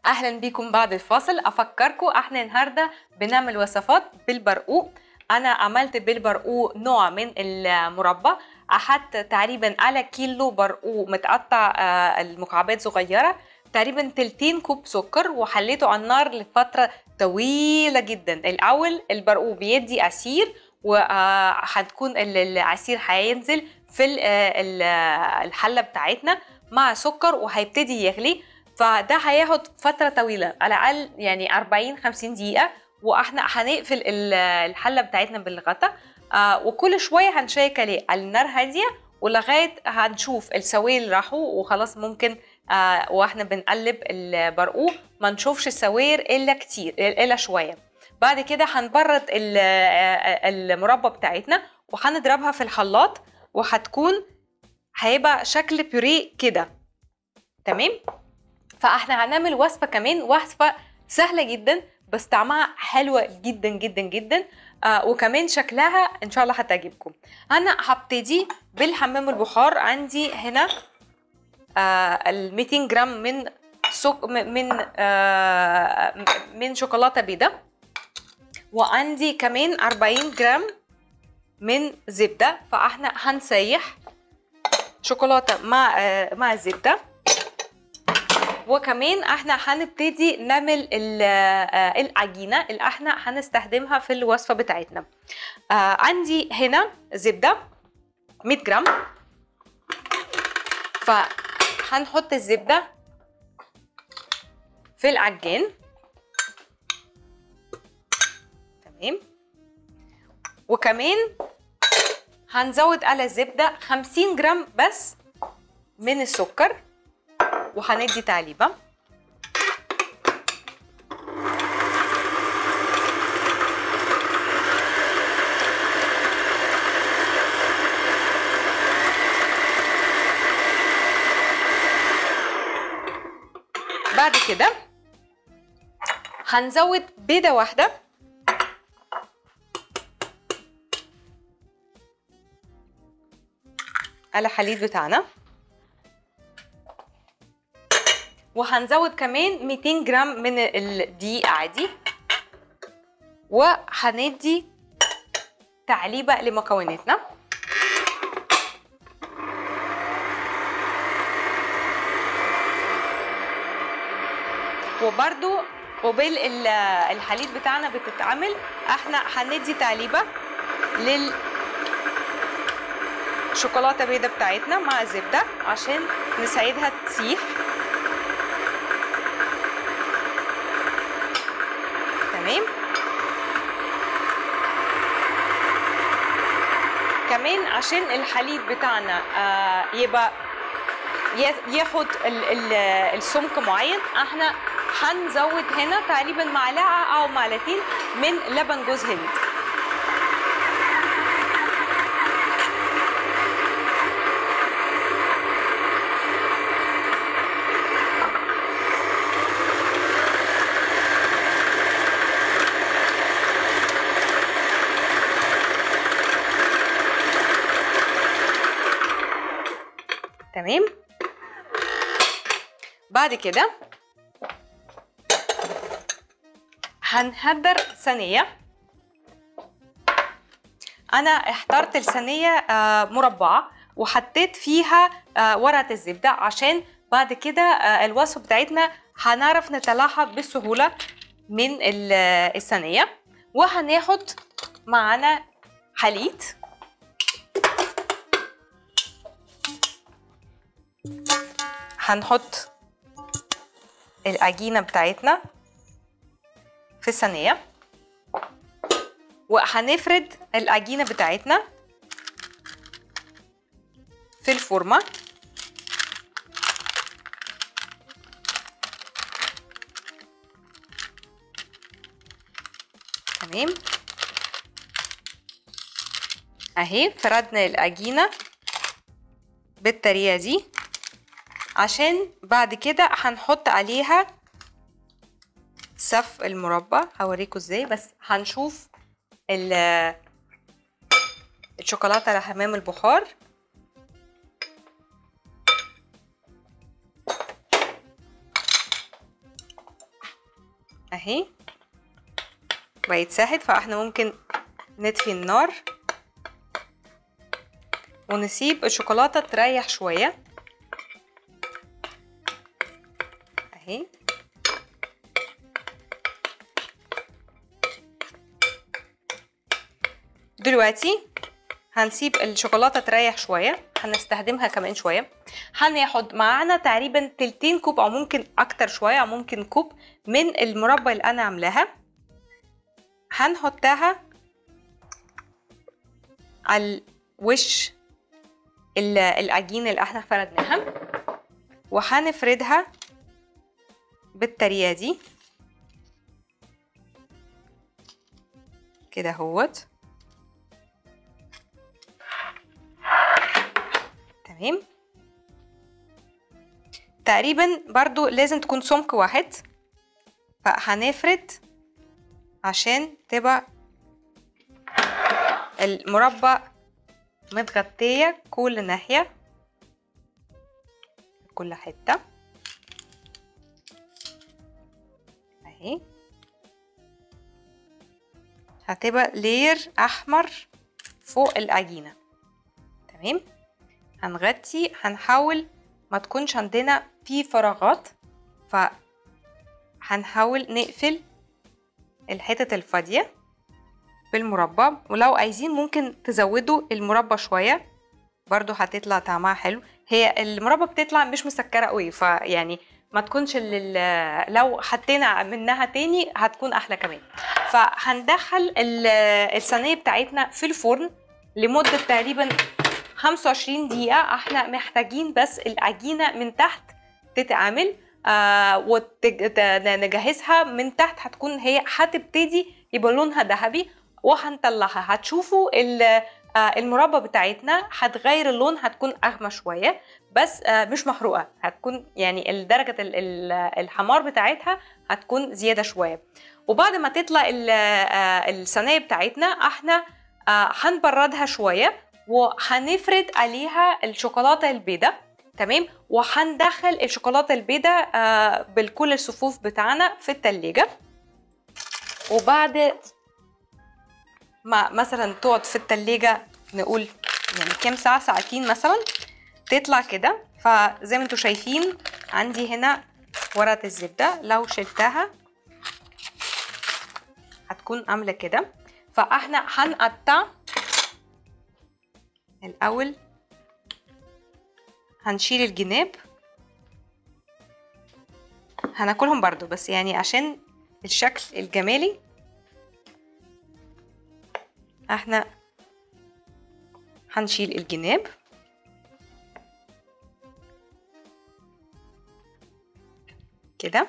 اهلا بيكم بعد الفاصل افكركم احنا النهارده بنعمل وصفات بالبرقوق انا عملت بالبرقوق نوع من المربى اخدت تقريبا على كيلو برقوق متقطع آه، المكعبات صغيره تقريبا تلتين كوب سكر وحليته على النار لفتره طويله جدا الاول البرقوق بيدي عصير وهتكون العصير هينزل في ال- ال- الحله بتاعتنا مع سكر وهيبتدي يغلي فده هياخد فتره طويله على الاقل يعني 40 50 دقيقه واحنا هنقفل ال- الحله بتاعتنا بالغطا آه وكل شويه هنشيك عليه على النار هاديه ولغايه هنشوف السوائل راحوا وخلاص ممكن آه واحنا بنقلب البرقوق ما نشوفش السوائل الا كتير الا شويه بعد كده هنبرد ال- آه، المربى بتاعتنا وهنضربها في الخلاط وهتكون هيبقى شكل بيوريه كده تمام فاحنا هنعمل وصفه كمان وصفه سهله جدا بس طعمها حلوه جدا جدا جدا آه وكمان شكلها ان شاء الله هتعجبكم انا هبتدي بالحمام البخار عندي هنا آه ال 200 جرام من سك من آه من شوكولاته بيضاء وعندي كمان 40 جرام من زبده فاحنا هنسيح شوكولاته مع آه مع الزبده وكمان احنا هنبتدي نعمل ال- آه، العجينه اللي احنا هنستخدمها في الوصفه بتاعتنا آه عندي هنا زبده 100 جرام فهنحط الزبده في العجين تمام وكمان هنزود على الزبده 50 جرام بس من السكر وهندي تعليبه بعد كده هنزود بيضه واحده على الحليب بتاعنا وهنزود كمان 200 جرام من الدقيق عادي وهندي تعليبه لمكوناتنا وبرده قبل ال- الحليب بتاعنا بتتعمل احنا هندي تعليبه لل شوكولاته بيضه بتاعتنا مع الزبده عشان نساعدها تسيح تمام كمان عشان الحليب بتاعنا آه يبقى يا- ياخد ال- ال- السمك معين احنا هنزود هنا تقريبا معلقه او معلقتين من لبن جوز هند تمام بعد كده هنحضر صينيه انا احترت الصينيه آه، مربعه وحطيت فيها آه، ورقه الزبده عشان بعد كده آه، الوصفه بتاعتنا هنعرف نطلعها بسهوله من ال- الصينيه وهناخد معانا حليب هنحط العجينة بتاعتنا في الصينية وهنفرد العجينة بتاعتنا في الفورمة تمام اهي فردنا العجينة بالطريقة دي عشان بعد كده هنحط عليها صف المربى هوريكم ازاي بس هنشوف ال- الشوكولاته على حمام البخار اهي بقت ساحت فاحنا ممكن نطفي النار ونسيب الشوكولاتة تريح شوية اهي دلوقتي هنسيب الشوكولاتة تريح شوية هنستخدمها كمان شوية هناخد معانا تقريبا تلتين كوب او ممكن اكتر شوية او ممكن كوب من المربى اللي انا عاملاها هنحطها على وش العجين اللي احنا فردناها وهنفردها بالطريقة دي كده اهوت تمام تقريبا برضو لازم تكون سمك واحد فهنفرد عشان تبقى المربى متغطية كل ناحية كل حتة اهي هتبقى لير احمر فوق العجينة تمام هنغطي هنحاول ما تكونش عندنا في فراغات ف هنحاول نقفل الحتت الفاضية بالمربى ولو عايزين ممكن تزودوا المربى شوية برضو هتطلع طعمها حلو هي المربى بتطلع مش مسكرة قوي فيعني ما تكونش لو حطينا منها تاني هتكون احلى كمان فهندخل الصينيه بتاعتنا في الفرن لمده تقريبا 25 دقيقه احنا محتاجين بس العجينه من تحت تتعمل آه ونجهزها من تحت هتكون هي هتبتدي يبقى لونها ذهبي وهنطلعها هتشوفوا المربى بتاعتنا هتغير اللون هتكون اغمى شويه بس مش محروقه هتكون يعني درجه الحمار بتاعتها هتكون زياده شويه وبعد ما تطلع الصينيه بتاعتنا احنا هنبردها شويه وهنفرد عليها الشوكولاته البيضاء تمام وهندخل الشوكولاته البيضاء بالكل الصفوف بتاعنا في التلاجة وبعد ما مثلا تقعد في التلاجة نقول يعني كام ساعة ساعتين مثلا تطلع كده فزي ما انتوا شايفين عندي هنا ورقة الزبدة لو شلتها هتكون عاملة كده فاحنا هنقطع الأول هنشيل الجناب هناكلهم برضو بس يعني عشان الشكل الجمالي احنا هنشيل الجناب كده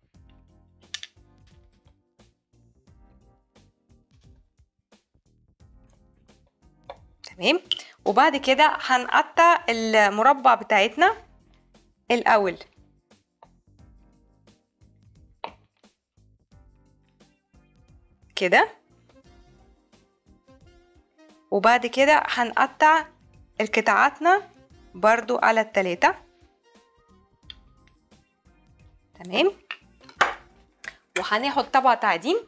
تمام وبعد كده هنقطع المربع بتاعتنا الاول كده وبعد كده هنقطع القطعاتنا برضو على التلاتة تمام وهناخد طبق تعدين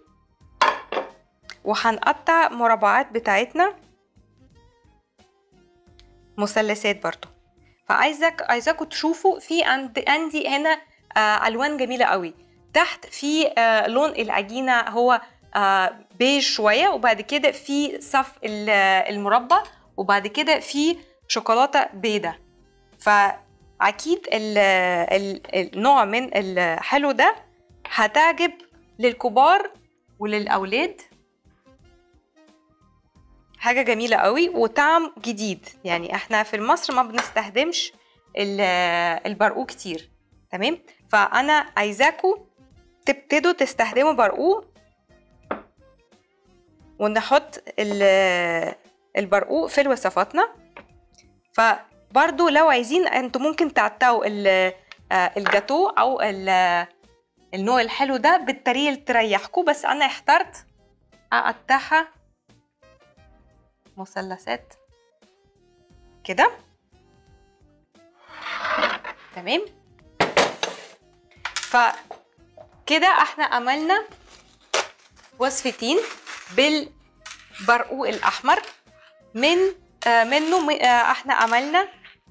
وهنقطع مربعات بتاعتنا مثلثات برضو فعايزك عايزاكم تشوفوا في عند عندي هنا آه الوان جميله قوي تحت في آه لون العجينه هو آه بيج شويه وبعد كده في صف المربى وبعد كده في شوكولاته بيضه فاكيد ال ال النوع من الحلو ده هتعجب للكبار وللاولاد حاجه جميله قوي وطعم جديد يعني احنا في مصر ما بنستخدمش البرقوق كتير تمام فانا عايزاكم تبتدوا تستخدموا برقوق ونحط البرقوق في وصفاتنا فبرضو لو عايزين انتوا ممكن تعتقوا الجاتو او النوع الحلو ده بالطريقه اللي تريحكم بس انا اخترت اقطعها مثلثات كده تمام ف كده احنا عملنا وصفتين بالبرقوق الاحمر من آه منه م- آه احنا عملنا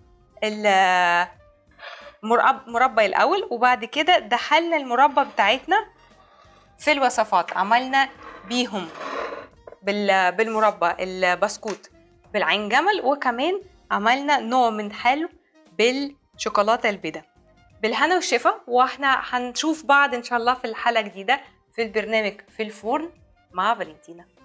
المربى الاول وبعد كده دخلنا المربى بتاعتنا في الوصفات عملنا بيهم بال- بالمربى البسكوت بالعين جمل وكمان عملنا نوع من حلو بالشوكولاته البيضاء بالهنا والشفا واحنا هنشوف بعض ان شاء الله في الحلقه جديده في البرنامج في الفرن مع فالنتينا